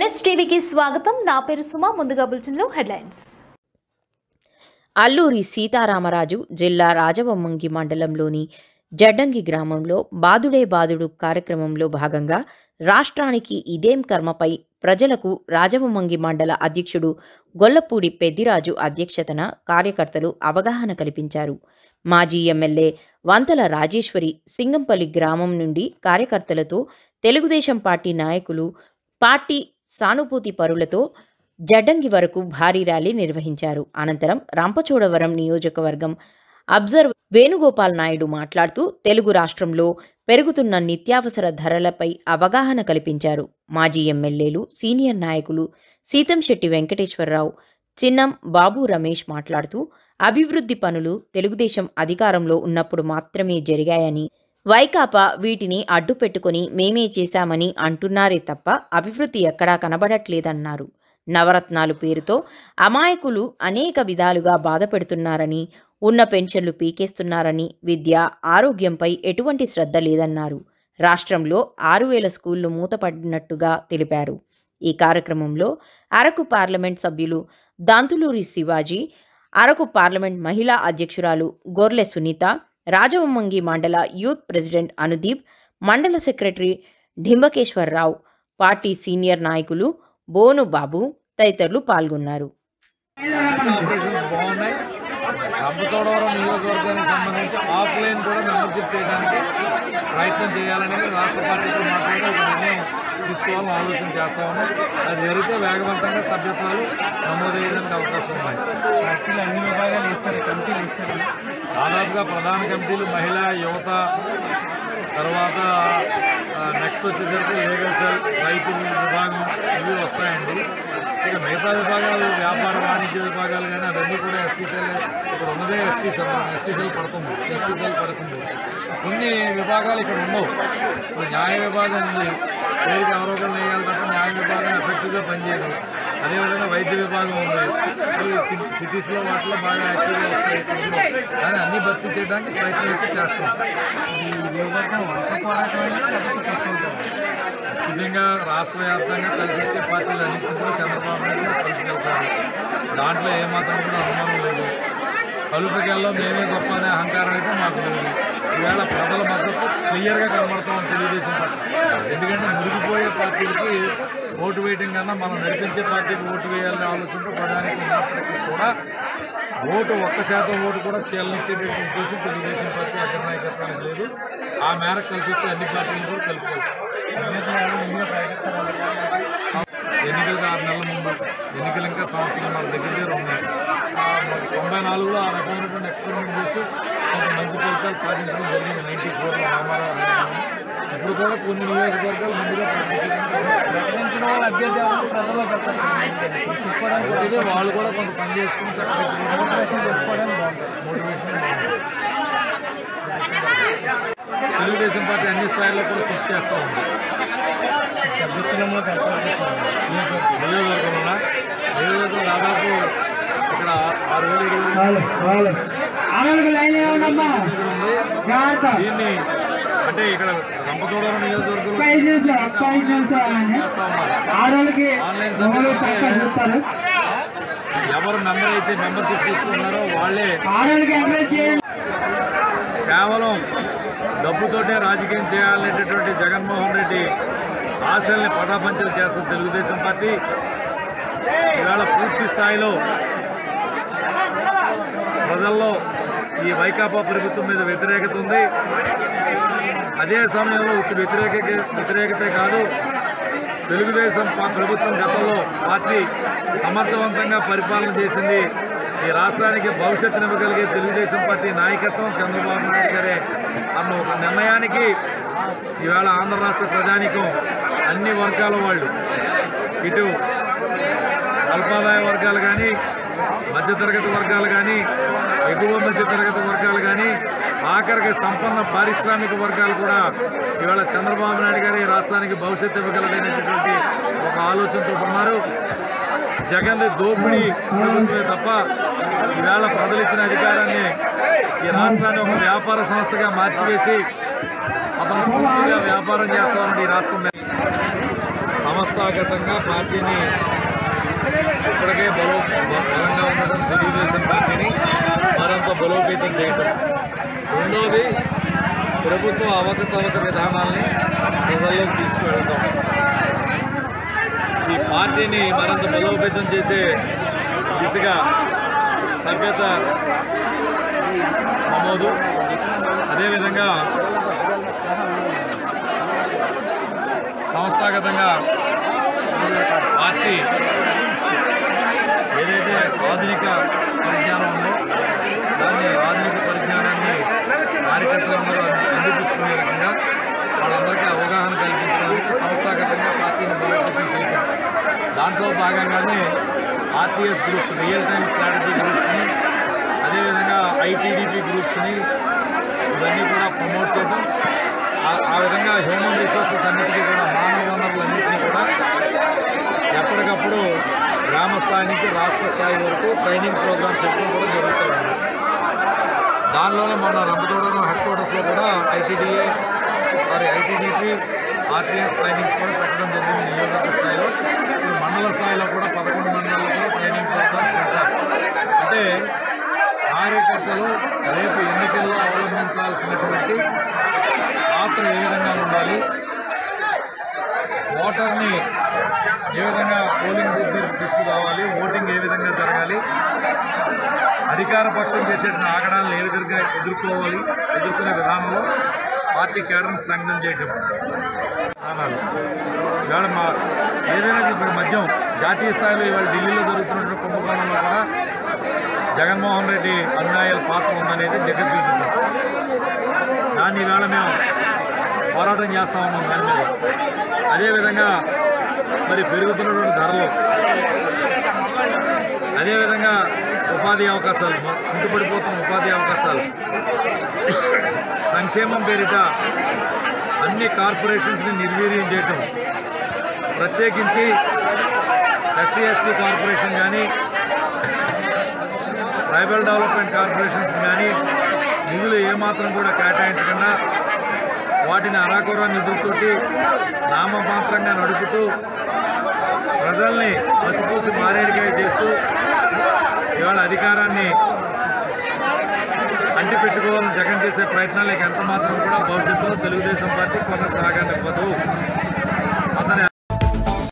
NS టీవీకి స్వాగతం నా పేరు సుమ ముందుగా బులెటిన్లో హెడ్లైన్స్ అల్లూరి సీతారామరాజు జిల్లా రాజవొమ్మంగి మండలంలోని జడ్డంగి గ్రామంలో బాదుడే బాదుడు కార్యక్రమంలో భాగంగా రాష్ట్రానికి ఇదేం కర్మపై ప్రజలకు రాజవొమ్మంగి మండల అధ్యక్షుడు గొల్లపూడి పెద్దిరాజు అధ్యక్షతన కార్యకర్తలు అవగాహన కల్పించారు మాజీ ఎమ్మెల్యే వంతల రాజేశ్వరి సింగంపల్లి గ్రామం నుండి కార్యకర్తలతో తెలుగుదేశం పార్టీ నాయకులు పార్టీ సానుభూతి పరులతో జడ్డంగి వరకు భారీ ర్యాలీ నిర్వహించారు అనంతరం రంపచోడవరం నియోజకవర్గం అబ్జర్వ్ వేణుగోపాల్ నాయుడు మాట్లాడుతూ తెలుగు రాష్ట్రంలో పెరుగుతున్న నిత్యావసర ధరలపై అవగాహన కల్పించారు మాజీ ఎమ్మెల్యేలు సీనియర్ నాయకులు సీతంశెట్టి వెంకటేశ్వరరావు చిన్నం బాబు రమేష్ మాట్లాడుతూ అభివృద్ధి పనులు తెలుగుదేశం అధికారంలో ఉన్నప్పుడు మాత్రమే జరిగాయని వైకాపా వీటిని అడ్డు పెట్టుకుని మేమే చేశామని అంటున్నారే తప్ప అభివృద్ధి ఎక్కడా కనబడట్లేదన్నారు నవరత్నాలు పేరుతో అమాయకులు అనేక విధాలుగా బాధపెడుతున్నారని ఉన్న పెన్షన్లు పీకేస్తున్నారని విద్య ఆరోగ్యంపై ఎటువంటి శ్రద్ధ లేదన్నారు రాష్ట్రంలో ఆరు వేల స్కూళ్లు మూతపడినట్టుగా తెలిపారు ఈ కార్యక్రమంలో అరకు పార్లమెంట్ సభ్యులు దాంతులూరి శివాజీ అరకు పార్లమెంట్ మహిళా అధ్యక్షురాలు గొర్లె సునీత రాజవొమ్మంగి మండల యూత్ ప్రెసిడెంట్ అనుదీప్ మండల సెక్రటరీ డింబకేశ్వరరావు పార్టీ సీనియర్ నాయకులు బోను బాబు తదితరులు పాల్గొన్నారు ఆపరేషన్స్ బాగున్నాయి రంపచోడవరం నియోజకవర్గానికి సంబంధించి ఆఫ్లైన్ కూడా మెంబర్షిప్ చేయడానికి ప్రయత్నం చేయాలనేది రాష్ట్ర పార్టీతో మాట్లాడి ఒక నిర్ణయం తీసుకోవాలని ఆలోచన చేస్తా ఉన్నాం అది జరిగితే వేగవంతంగా సభ్యత్వాలు నమోదయ్యేదానికి అవకాశం ఉన్నాయి పార్టీలు అన్ని విభాగాలు వేస్తారు కమిటీలు వేస్తారు దాదాపుగా ప్రధాన కమిటీలు మహిళా యువత తర్వాత నెక్స్ట్ వచ్చేసరికి లీగల్ సెల్ రైతు విభాగం ఇవి వస్తాయండి ఇక మిగతా విభాగాలు వ్యాపార వాణిజ్య విభాగాలు కానీ అవన్నీ కూడా ఎస్సీ సెల్ ఇక్కడ ఉన్నదే ఎస్టీ సెల్ ఎస్టీ సెల్ పడుతుంది ఎస్సీ సెల్ పడుతుంది కొన్ని విభాగాలు ఇక్కడ ఉండవు ఇప్పుడు న్యాయ విభాగం ఉంది పేరుకి ఎవరో ఒకరు వేయాలి తప్ప న్యాయ విభాగం ఎఫెక్టివ్గా పనిచేయదు అదేవిధంగా వైద్య విభాగం ఉంది ఈ సి- సిటీస్లో వాటిలో బాగా యాక్టివ్గా వస్తాయి కొంచెం. కానీ అన్నీ భర్తీ చేయడానికి ప్రయత్నం అయితే చేస్తాం ఈ నియోజకవర్గం ఒక పోరాటమైనా లేకపోతే తక్కువ ఉంటుంది. ఖచ్చితంగా రాష్ట్ర వ్యాప్తంగా కలిసి వచ్చే పార్టీలు అన్నింటిలో చంద్రబాబు నాయుడు గారు కలుపుకెళ్తారు దాంట్లో ఏమాత్రం కూడా అనుమానం లేదు కలుపుకెళ్ళలో మేమే గొప్ప అనే అహంకారం అయితే మాకు లేదు ఈవేళ ప్రజల మద్దతు క్లియర్గా కనబడుతున్నాం తెలుగుదేశం పార్టీ ఎందుకంటే మురిగిపోయే పార్టీలకి ఓటు వేయడం కన్నా మనం నడిపించే పార్టీకి ఓటు వేయాలనే ఆలోచనతో ప్రధానికి ఉన్నప్పటికీ కూడా ఓటు ఒక్క శాతం ఓటు కూడా చీలనిచ్చేటటువంటి ఉద్దేశం తెలుగుదేశం పార్టీ అగ్ర నాయకత్వానికి లేదు ఆ మేరకు కలిసి వచ్చే అన్ని పార్టీలు కూడా కలుపుకోవాలి ఎన్నికలకు ఆరు నెలల ముందు ఎన్నికలు ఇంకా సంవత్సరం మన దగ్గర దగ్గర ఉన్నాయి ఆ మరి తొంభై నాలుగులో ఆ రకమైనటువంటి ఎక్స్పెరిమెంట్ చేసి కొంత మంచి ఫలితాలు సాధించడం జరిగింది నైన్టీ ఫోర్లో రామారావు హయాంలో. ఇప్పుడు కూడా కొన్ని నియోజకవర్గాలు ముందుగా ప్రకటించడం వాళ్ళ అభ్యర్థి ప్రజల్లో చెప్పడానికి వాళ్ళు కూడా కొంత పని చేసుకుని చక్కగా మోటివేషన్ చేసుకోవడానికి బాగుంటుంది మోటివేషన్ తెలుగుదేశం పార్టీ అన్ని స్థాయిల్లో కూడా కృషి చేస్తూ ఉంది సభ్యత్వంలో నియోజకవర్గంలో నియోజకవర్గం దాదాపు ఇక్కడ ఆరు వేల ఇరవై ఆమెకు లైన్ ఏమన్నమ్మా ఉంది జాగ్రత్త దీన్ని అంటే ఇక్కడ రంపచోడవరం నియోజకవర్గంలో ఒక్క ఐదు నిమిషాలు ఒక్క ఐదు నిమిషాలు చేస్తా ఉన్నారు ఆడవాళ్ళకి ఆన్లైన్ మొగలు సభ్యత్వం తక్కువ చూస్తారు ఎవరు మెంబర్ అయితే మెంబర్షిప్ తీసుకున్నారో వాళ్ళే ఆడవాళ్ళకి ఎంకరేజ్ చేయండి కేవలం డబ్బుతోటే రాజకీయం చేయాలనేటటువంటి జగన్మోహన్ రెడ్డి ఆశల్ని పటాపంచలు చేస్తుంది తెలుగుదేశం పార్టీ ఇవాళ పూర్తి స్థాయిలో ప్రజల్లో ఈ వైకాపా ప్రభుత్వం మీద వ్యతిరేకత ఉంది అదే సమయంలో ఒక వ్యతిరేక వ్యతిరేకతే కాదు తెలుగుదేశం పా- ప్రభుత్వం గతంలో పార్టీ సమర్థవంతంగా పరిపాలన చేసింది ఈ రాష్ట్రానికి భవిష్యత్తునివ్వగలిగే తెలుగుదేశం పార్టీ నాయకత్వం చంద్రబాబు నాయుడు గారే అన్న ఒక నిర్ణయానికి ఈవేళ ఆంధ్ర రాష్ట్ర ప్రజానికం అన్ని వర్గాల వాళ్ళు ఇటు అల్పాదాయ వర్గాలు కానీ మధ్యతరగతి వర్గాలు కానీ ఎగువ మధ్యతరగతి వర్గాలు కానీ ఆఖరికి సంపన్న పారిశ్రామిక వర్గాలు కూడా ఇవాళ చంద్రబాబు నాయుడు గారు ఈ రాష్ట్రానికి భవిష్యత్తు ఇవ్వగలదనేటటువంటి ఒక ఆలోచనతో ఉన్నారు జగన్ దోపిడీ ప్రభుత్వమే తప్ప ఈవేళ ప్రజలు ఇచ్చిన అధికారాన్ని ఈ రాష్ట్రాన్ని ఒక వ్యాపార సంస్థగా మార్చివేసి అతను పూర్తిగా వ్యాపారం చేస్తామని ఈ రాష్ట్రం సమస్త సంస్థాగతంగా పార్టీని ఇప్పటికే బలో బలంగా ఉండడం తెలుగుదేశం పార్టీని మరింత బలోపేతం చేయటం రెండోది ప్రభుత్వ అవకతవక విధానాల్ని ప్రజల్లోకి తీసుకువెళ్ళటం ఈ పార్టీని మరింత బలోపేతం చేసే దిశగా సభ్యత నమోదు అదేవిధంగా సంస్థాగతంగా పార్టీ ఏదైతే ఆధునిక పరిజ్ఞానం ఉందో దాన్ని ఆధునిక పరిజ్ఞానాన్ని కార్యకర్తలందరూ అంది- అందిపుచ్చుకునే రకంగా వాళ్ళందరికీ అవగాహన కల్పించడానికి సంస్థాగతంగా పార్టీని బలోపేతం చేయటం దాంట్లో భాగంగానే RTS groups real time strategy గ్రూప్స్ని అదేవిధంగా ఐటీడీపీ గ్రూప్స్ని ఇవన్నీ కూడా ప్రమోట్ చేయడం ఆ- ఆ విధంగా హ్యూమన్ రిసోర్సెస్ అన్నిటికీ కూడా మానవ వనరులన్నింటినీ కూడా ఎప్పటికప్పుడు గ్రామ స్థాయి నుంచి రాష్ట్ర స్థాయి వరకు ట్రైనింగ్ ప్రోగ్రామ్స్ చెప్పడం కూడా జరుగుతూ ఉంది దానిలోనే మొన్న రంపతోడవరం హెడ్ క్వార్టర్స్లో కూడా ITDA sorry ITDP RTS trainings కూడా పెట్టడం జరిగింది నియోజకవర్గ స్థాయిలో ఇప్పుడు మండల స్థాయిలో కూడా పదకొండు మండలాల్లో కూడా ట్రైనింగ్ ప్రోగ్రామ్స్ పెట్టారు అంటే కార్యకర్తలు రేపు ఎన్నికల్లో అవలంబించాల్సినటువంటి పాత్ర ఏ విధంగా ఉండాలి ఓటర్ని ఏ విధంగా పోలింగ్ బూత్ దగ్గరికి తీసుకురావాలి ఓటింగ్ ఏ విధంగా జరగాలి అధికార పక్షం చేసేటువంటి ఆగడాలను ఏ విధంగా ఎదుర్కోవాలి ఎదుర్కొనే విధానంలో పార్టీ కేడర్ని సంఘటన చేయటం విధానాలు ఇవాళ మా ఏదైనా ఇప్పుడు మద్యం జాతీయ స్థాయిలో ఇవాళ ఢిల్లీలో జరుగుతున్నటువంటి కుంభకోణంలో కూడా జగన్మోహన్ రెడ్డి అన్యాయాల పాత్ర ఉందనేది జగద్విదితం దాన్ని ఇవాళ మేము పోరాటం చేస్తా ఉన్నాం దాని మీద అదేవిధంగా మరి పెరుగుతున్నటువంటి ధరలు అదేవిధంగా ఉపాధి అవకాశాలు కుంటుపడిపోతున్న ఉపాధి అవకాశాలు సంక్షేమం పేరిట అన్ని కార్పొరేషన్స్ని నిర్వీర్యం చేయటం ప్రత్యేకించి ఎస్సీ ఎస్టీ కార్పొరేషన్ కానీ ట్రైబల్ డెవలప్మెంట్ కార్పొరేషన్స్ కానీ నిధులు ఏమాత్రం కూడా కేటాయించకుండా వాటిని అరాకొర నిధులతోటి నామమాత్రంగా నడుపుతూ ప్రజల్ని పసిపూసి మారేడికాయ చేస్తూ ఇవాళ అధికారాన్ని అంటి పెట్టుకోవాలని జగన్ చేసే ప్రయత్నాలకు ఎంత మాత్రం కూడా భవిష్యత్తులో తెలుగుదేశం పార్టీ కొనసాగనివ్వదు